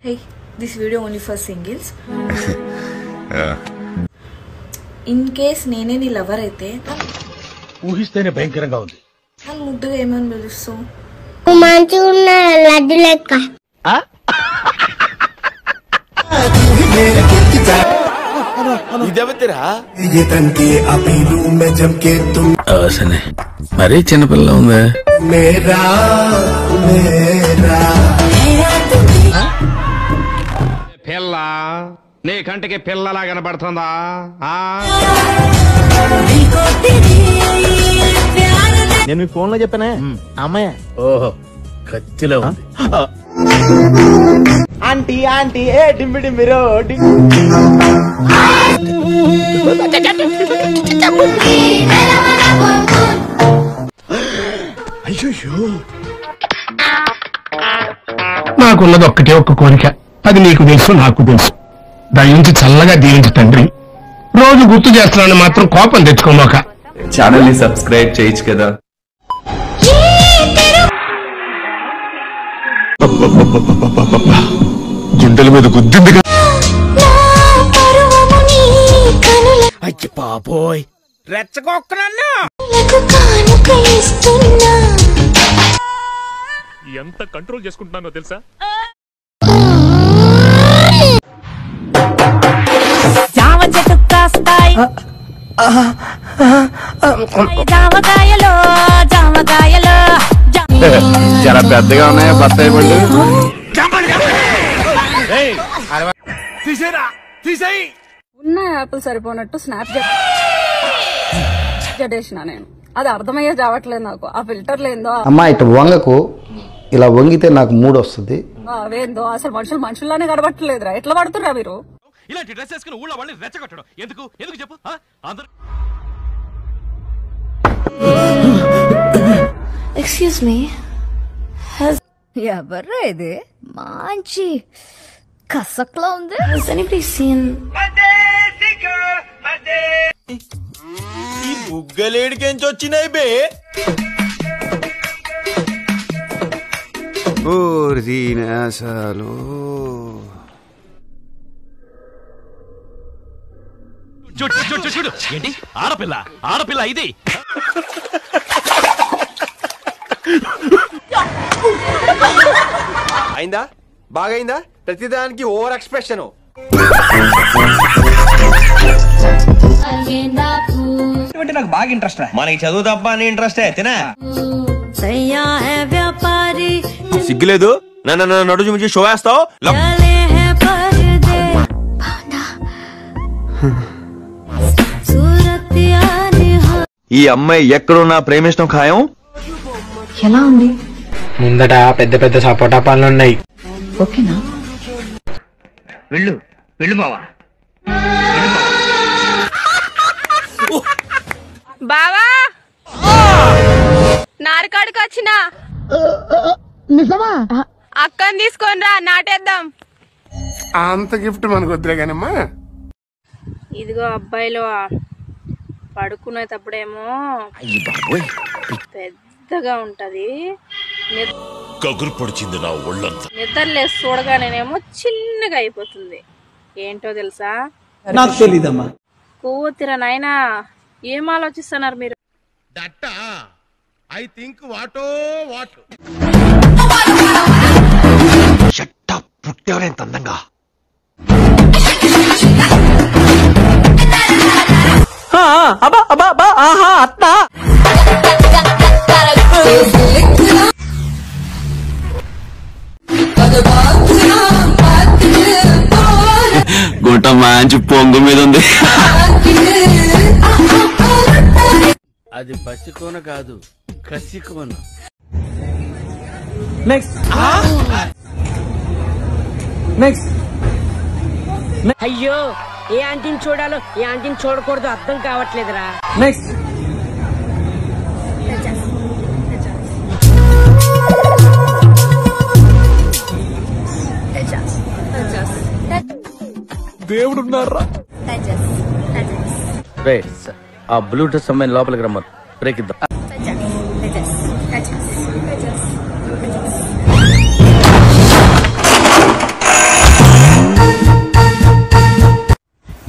Hey, this video only for singles. In case నేనే నీ lover అయితే ఊహిస్తేనే భయంకరంగా ఉంది నన్ను ముద్దుగా ఏమని పిలుస్తావు మంచిగా ఉన్న లడ్డు లెక్క ये तन के अपीलू में जम के तुम అవసనే మరీ చిన్నపిల్ల ఉందా मेरा मेरा పిల్ల నీ కంటికి పిల్లలా కనబడుతుందా ఆ నేను మీ ఫోన్ లో చెప్పానే అమ్మాయి ఓహో కత్తిలో ఉంది ఆంటీ ఆంటీ ఏ డింబి డింబిరో నాకున్నది ఒక్కటే ఒక్క కోరిక అది నీకు తెలుసు నాకు తెలుసు దాని నుంచి చల్లగా దీవించు తండ్రి రోజు గుర్తు చేస్తున్నాను మాత్రం కోపం తెచ్చుకోమాక ఛానల్ ని సబ్స్క్రైబ్ చేయొచ్చు కదా గింతల మీద గుద్దింది కదా అయ్యి పాపోయ్ ఎంత కంట్రోల్ చేసుకుంటున్నానో తెలుసా జామ చెట్టు కాస్తాయి జామకాయలు జామకాయలు చాలా పెద్దగా ఉన్నాయి బత్తాయి పళ్ళు ఉన్న యాపిల్ సరిపోనట్టు స్నాప్ జడేసిన నేను అది అర్థమయ్యే చావట్లేదు నాకు ఆ ఫిల్టర్ లేదో అమ్మా ఇటు వంగకు ఇలా వంగితే నాకు మూడు వస్తుంది అవేందో అసలు మనుషులు మనుషుల్లానే కనబట్టలేదురా ఎట్లా పడుతుర్రా మీరు ఇలాంటి డ్రెస్ వేసుకుని ఊళ్ళో వాళ్ళని రెచ్చగొట్టడం ఎందుకు ఎందుకు చెప్పు ఆ? అందరూ ఎక్స్క్యూజ్ మీ ఎవర్రా ఇది మంచి కసక్లా ఉంది హస్ ఎనీబడి సీన్ బుగ్గలేడికెంచి వచ్చినాయి బే అసలు చూడు చూడు చూడు చూడు ఏంటి ఆడపిల్ల ఆడపిల్ల ఇది అయిందా బాగైందా ప్రతిదానికి ఓవర్ ఎక్స్ప్రెషన్ నాకు బాగా ఇంట్రెస్ట్ మనకి చదువు తప్ప అని ఇంట్రెస్ట్ తినా సయ్యా హే వ్యాపారి సిగ్గులేదు నన్ను నన్ను నడు చూపించి షో వేస్తావు చలే హే పర్దే సూరత్ యారి హో ఈ అమ్మాయి ఎక్కడున్నా ప్రేమించడం ఖాయం ఎలా ఉంది ముందట పెద్ద పెద్ద సపోటా పనులు ఉన్నాయి ఓకేనా వెళ్ళు వెళ్ళు బావా బావా నారుకాడికి వచ్చిన అక్కని తీసుకొని రా నాటేద్దాం అంత గిఫ్ట్ మనకు వద్దులే కానమ్మా ఇదిగో అబ్బాయిలు పడుకునేటప్పుడేమో పెద్దగా ఉంటది నిద్ర- కగురు పొడిచింది నా ఒళ్ళంతా నిద్రలేసి చూడగానేనేమో చిన్నగా అయిపోతుంది ఏంటో తెలుసా నాకు తెలీదమ్మా కూతురా నాయనా ఏం ఆలోచిస్తున్నారు మీరు ఐ థింక్ వాటో వాట్ పుట్టెవరెంత అందంగా గుంట మంచి పొంగు మీద ఉంది అది పసికోన కాదు కసికోన నెక్స్ట్ నెక్స్ట్ అయ్యో ఏ ఆంటీని చూడాలో ఏ ఆంటీని చూడకూడదు అర్థం కావట్లేదురా నెక్స్ట్ దేవుడున్నారా రే ఆ బ్లూటూత్ అమ్మాయిని లోపలికి రమ్మను బ్రేక్ ఇద్దాం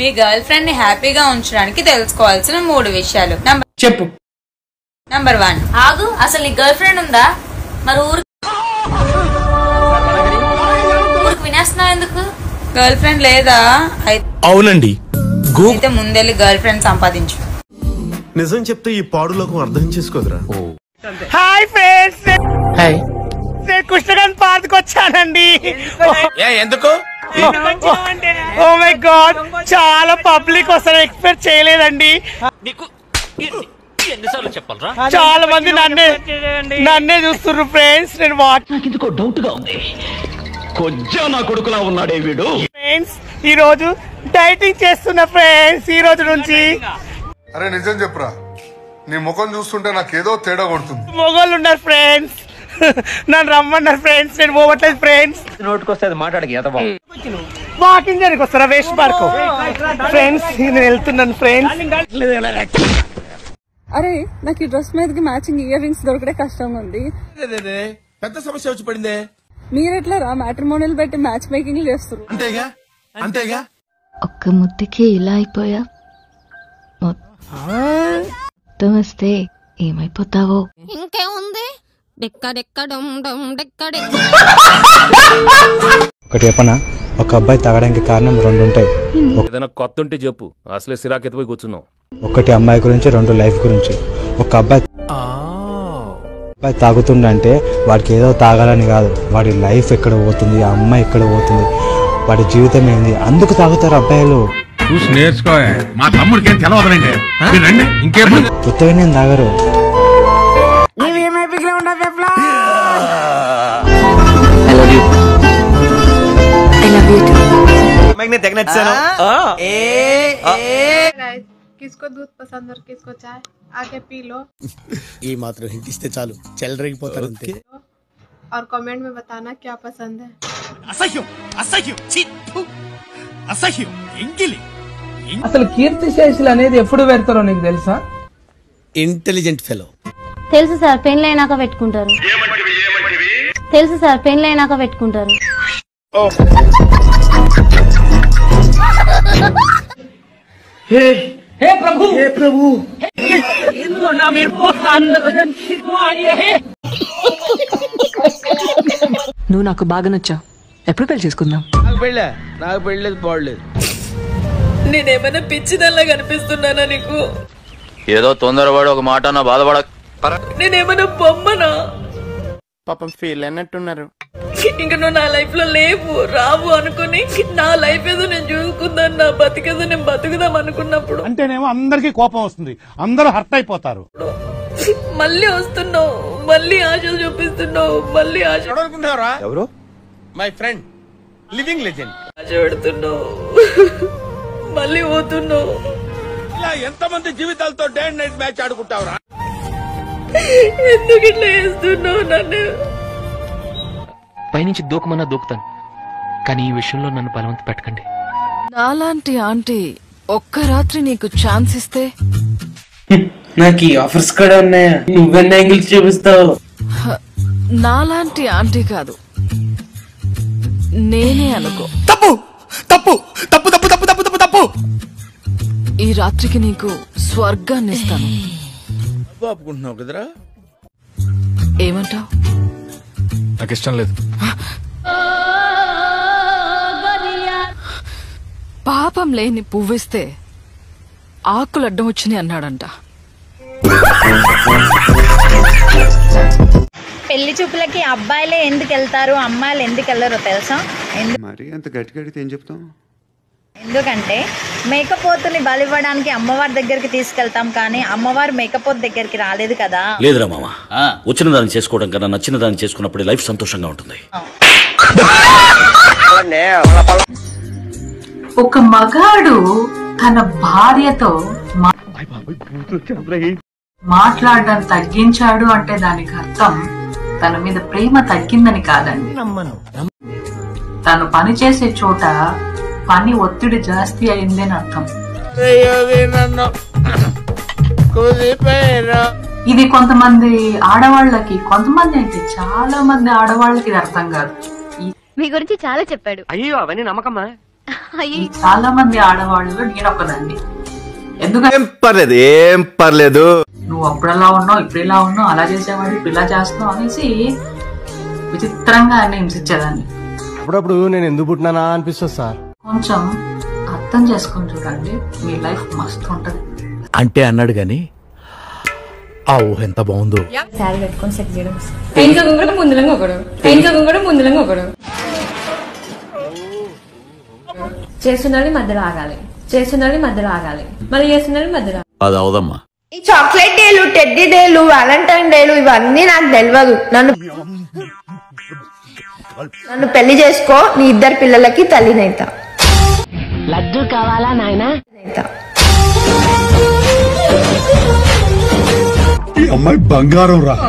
మీ గర్ల్ ఫ్రెండ్ ని హ్యాపీగా ఉంచడానికి తెలుసుకోవాల్సిన మూడు విషయాలు చెప్పు నంబర్ వన్ ఆగు అసలు నీ గర్ల్ ఫ్రెండ్ ఉందా మరి ఊరు ఊరికి వినేస్తున్నావు ఎందుకు గర్ల్ ఫ్రెండ్ లేదా అయితే అవునండి అయితే ముందెళ్ళి గర్ల్ ఫ్రెండ్ సంపాదించు నిజం చెప్తే ఈ పాడులోకం అర్థం చేసుకోదురా హాయ్ ఫ్రెండ్స్ హాయ్ నేను కృష్ణగంజ్ పార్క్ వచ్చానండి ఎందుకు ఓ మై గాడ్ చాలా పబ్లిక్ వస్తారు ఎక్స్పెక్ట్ చేయలేదండి ఎన్నిసార్లు చెప్పాలరా చాలా మంది నన్నే నన్నే చూస్తున్నారు ఫ్రెండ్స్ నేను వాచ్ నాకు ఎందుకో డౌట్ గా ఉంది కొంచెం నా కొడుకులా ఉన్నాడే వీడు ఫ్రెండ్స్ ఈ రోజు డైటింగ్ చేస్తున్న ఫ్రెండ్స్ ఈ రోజు నుంచి అరే నిజం చెప్పురా నీ ముఖం చూస్తుంటే నాకేదో తేడా కొడుతుంది మొగోళ్ళు ఉన్నారు ఫ్రెండ్స్ నన్ను రమ్మన్నారు ఫ్రెండ్స్ నేను పోవట్లేదు ఫ్రెండ్స్ నోటుకొస్తే అది మాట్లాడకి ఎంత బాగు వాకింగ్ చేయడానికి వస్తారా వేస్ట్ పార్క్ ఫ్రెండ్స్ నేను వెళ్తున్నాను ఫ్రెండ్స్ అరే నాకు ఈ డ్రెస్ మీదకి మ్యాచింగ్ ఇయర్ రింగ్స్ దొరకడే కష్టంగా ఉంది పెద్ద సమస్య వచ్చి పడిందే మీరు ఎట్లా రా మ్యాట్రిమోనియల్ పెట్టి మ్యాచ్ మేకింగ్ చేస్తారు అంతేగా అంతేగా ఒక్క ముద్దుకి ఇలా అయిపోయా మొత్తం వస్తే ఏమైపోతావో ఇంకేముంది డెక్క డెక్క డమ్ డమ్ డెక్క డెక్క ఒకటి చెప్పనా ఒక అబ్బాయి తాగడానికి కారణం రెండు ఉంటాయి ఏదైనా కొత్త ఉంటే చెప్పు అసలే సిరాక్ ఎత్తిపోయి కూర్చున్నావు ఒకటి అమ్మాయి గురించి రెండు లైఫ్ గురించి ఒక అబ్బాయి అబ్బాయి తాగుతుండంటే వాడికి ఏదో తాగాలని కాదు వాడి లైఫ్ ఎక్కడ పోతుంది ఆ అమ్మాయి ఎక్కడ పోతుంది వాడి జీవితం ఏంది అందుకు తాగుతారు అబ్బాయిలు చూసి నేర్చుకో మా తమ్ముడికి ఏం తెలవదులేండి మీరు రండి ఇంకేం కొత్తగా నేను తాగరు నేను తెగ నచ్చాను किसको दूध पसंद और किसको चाय आके पी लो ఈ మాత్రం హింట్ ఇస్తే చాలు చెలరేగిపోతారు అంతే और कमेंट में बताना क्या पसंद है అసహ్యం అసహ్యం ఛీ, ఫు, అసహ్యం ఎంగిలి అసలు కీర్తి శేషులు అనేది ఎప్పుడు పెడతారో నీకు తెలుసా ఇంటెలిజెంట్ ఫెలో తెలుసు సార్ పెన్లు అయినాక పెట్టుకుంటారు తెలుసు సార్ పెన్లు అయినాక పెట్టుకుంటారు हे हे प्रभु हे प्रभु ना मेरे को अंदर నువ్వు నాకు బాగా నచ్చా ఎప్పుడు పెళ్లి చేసుకుందాం నాకు పెళ్ళే నాకు పెళ్ళలేదు పోడలేదు నేనేమైనా పిచ్చిదల్లా కనిపిస్తున్నానా నీకు ఏదో తొందరపడి ఒక మాట నా బాధపడ నేనేమైనా బొమ్మనా పాపం ఫీల్ అన్నట్టున్నారు ఇంక నువ్వు నా లైఫ్ లో లేవు రావు అనుకుని నా లైఫ్ ఏదో నేను చూసుకుందాను నా బతికేదో నేను బతుకుదాం అనుకున్నప్పుడు అంటేనేమో అందరికీ కోపం వస్తుంది అందరూ హర్ట్ అయిపోతారు మళ్ళీ వస్తున్నావు మళ్ళీ ఆశ చూపిస్తున్నావు మళ్ళీ ఆశ అనుకున్నారా ఎవరు మై ఫ్రెండ్ లివింగ్ లెజెండ్ ఆశ పెడుతున్నావు మళ్ళీ పోతున్నావు ఇలా ఎంతమంది జీవితాలతో డే అండ్ నైట్ మ్యాచ్ ఆడుకుంటావురా ఎందుకు ఇట్లా చేస్తున్నావు నన్ను పైనుంచి దూకమన్నా దూకుతాను కానీ ఈ విషయంలో నన్ను బలవంత పెట్టకండి నాలాంటి ఆంటీ ఒక్క రాత్రి నీకు ఛాన్స్ ఇస్తే నాకు ఈ ఆఫర్స్ కూడా ఉన్నాయా నువ్వెన్ని యాంగిల్స్ చూపిస్తావు హ, నాలాంటి ఆంటీ కాదు నేనే అనుకో తప్పు తప్పు తప్పు తప్పు తప్పు తప్పు తప్పు తప్పు ఈ రాత్రికి నీకు స్వర్గాన్ని ఇస్తాను ఒప్పుకుంటున్నావు కదరా ఏమంటావ్ నాకు ఇష్టం లేదు పాపం లేని పువ్విస్తే ఆకులు అడ్డం వచ్చినాయి అన్నాడంట పెళ్లి చూపులకి అబ్బాయిలే ఎందుకు వెళ్తారు అమ్మాయిలు ఎందుకు వెళ్ళరు తెలుసా ఎందు- మరి అంత గట్టి గడితే ఏం చెప్తాం ఎందుకంటే మేకపోతుని బలివ్వడానికి అమ్మవారి దగ్గరికి తీసుకెళ్తాం కానీ అమ్మవారు మేకపోతు దగ్గరికి రాలేదు కదా లేదురా మామ వచ్చిన దాన్ని చేసుకోవడం కన్నా నచ్చిన దాన్ని చేసుకున్నప్పుడు లైఫ్ సంతోషంగా ఉంటుంది ఒక మగాడు తన భార్యతో మా- మాట్లాడడం తగ్గించాడు అంటే దానికి అర్థం తన మీద ప్రేమ తగ్గిందని కాదండి తను పని చేసే చోట పని ఒత్తిడి జాస్తి అయిందని అర్థం ఇది కొంతమంది ఆడవాళ్ళకి కొంతమంది అయితే చాలా మంది ఆడవాళ్ళకి ఇది అర్థం కాదు మీ గురించి చాలా చెప్పాడు అయ్యో అవన్నీ నమ్మకమ్మా చాలా మంది ఆడవాళ్ళు నేను ఒకదాన్ని ఎందుకంటే ఏం పర్లేదు ఏం పర్లేదు నువ్వు అప్పుడు ఎలా ఉన్నావు ఇప్పుడు ఎలా ఉన్నావు అలా చేసేవాడు ఇప్పుడు ఇలా చేస్తున్నావు అనేసి విచిత్రంగా అన్ని హింసించేదాన్ని అప్పుడప్పుడు నేను ఎందుకు పుట్టినానా అనిపిస్తుంది సార్ కొంచెం అర్థం చేసుకొని చూడండి మీ లైఫ్ మస్తు ఉంటది అంటే అన్నాడు గాని ఆ ఊహ ఎంత బాగుందో శారీ పెట్టుకొని సెట్ చేయడం ఇంకా కూడా ముందులంగా ఒకడు ఇంకా కూడా ముందులంగా ఒకడు చేస్తున్నాడు మధ్యలో ఆగాలి చేస్తున్నాడు మధ్యలో ఆగాలి మళ్ళీ చేస్తున్నాడు మధ్యలో అది అవదమ్మా ఈ చాక్లెట్ డేలు టెడ్డీ డేలు వ్యాలంటైన్ డేలు ఇవన్నీ నాకు తెలియదు నన్ను నన్ను పెళ్లి చేసుకో నీ ఇద్దరు పిల్లలకి తల్లినైతా లడ్డు కావాలా నాయనా ఈ అమ్మాయి బంగారం రా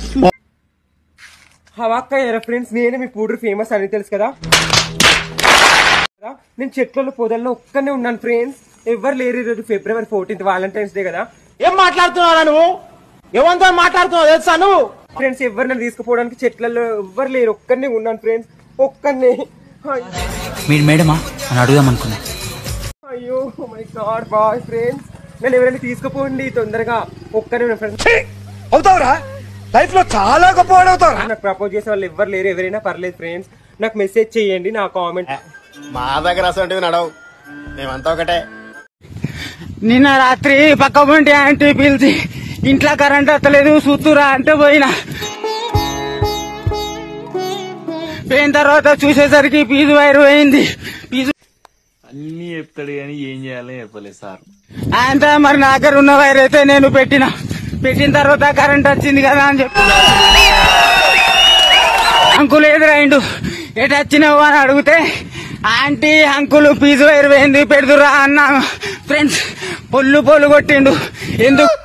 హవాక్క ఎరా ఫ్రెండ్స్ నేను మీ పూడ్రు ఫేమస్ అని తెలుసు కదా నేను చెట్లలో పొదల్లో ఒక్కనే ఉన్నాను ఫ్రెండ్స్ ఎవరు లేరు ఈరోజు ఫిబ్రవరి ఫోర్టీన్త్ వాలంటైన్స్ డే కదా ఏం మాట్లాడుతున్నావు నువ్వు ఏమంతా మాట్లాడుతున్నావు తెలుసా నువ్వు ఫ్రెండ్స్ ఎవరు నన్ను తీసుకుపోవడానికి చెట్లలో ఎవ్వరు లేరు ఒక్కనే ఉన్నాను ఫ్రెండ్స్ ఒక్కనే మీరు మేడమా అని అడుగుదాం అనుకున్నా అయ్యో మై గాడ్ బాయ్ ఫ్రెండ్స్ నన్ను ఎవరైనా తీసుకుపోండి తొందరగా ఒక్కనే ఉన్నా ఫ్రెండ్స్ అవుతావురా లైఫ్ లో చాలా గొప్ప అవుతావు నాకు ప్రపోజ్ చేసే వాళ్ళు ఎవరు లేరు ఎవరైనా పర్లేదు ఫ్రెండ్స్ నాకు మెసేజ్ చేయండి నా కామెంట్ మా దగ్గర అసలు నడవు మేమంతా ఒకటే నిన్న రాత్రి పక్క ఉంటే ఆంటీ పిలిచి ఇంట్లో కరెంట్ వస్తలేదు సుత్తురా అంటే పోయినా పోయిన తర్వాత చూసేసరికి ఫీజు వైర్ పోయింది ఫీజు అన్ని చెప్తాడు కానీ ఏం చేయాలో చెప్పలేదు సార్ అంతా మరి నా దగ్గర ఉన్న వైర్ అయితే నేను పెట్టిన పెట్టిన తర్వాత కరెంట్ వచ్చింది కదా అని చెప్పి అంకుల్ ఎదురైండు ఎటు వచ్చినావు అని అడిగితే ఆంటీ అంకుల్ ఫీజు వైర్ పోయింది పెడుతురా అన్నా ఫ్రెండ్స్ పొల్లు పొల్లు కొట్టిండు ఎందుకు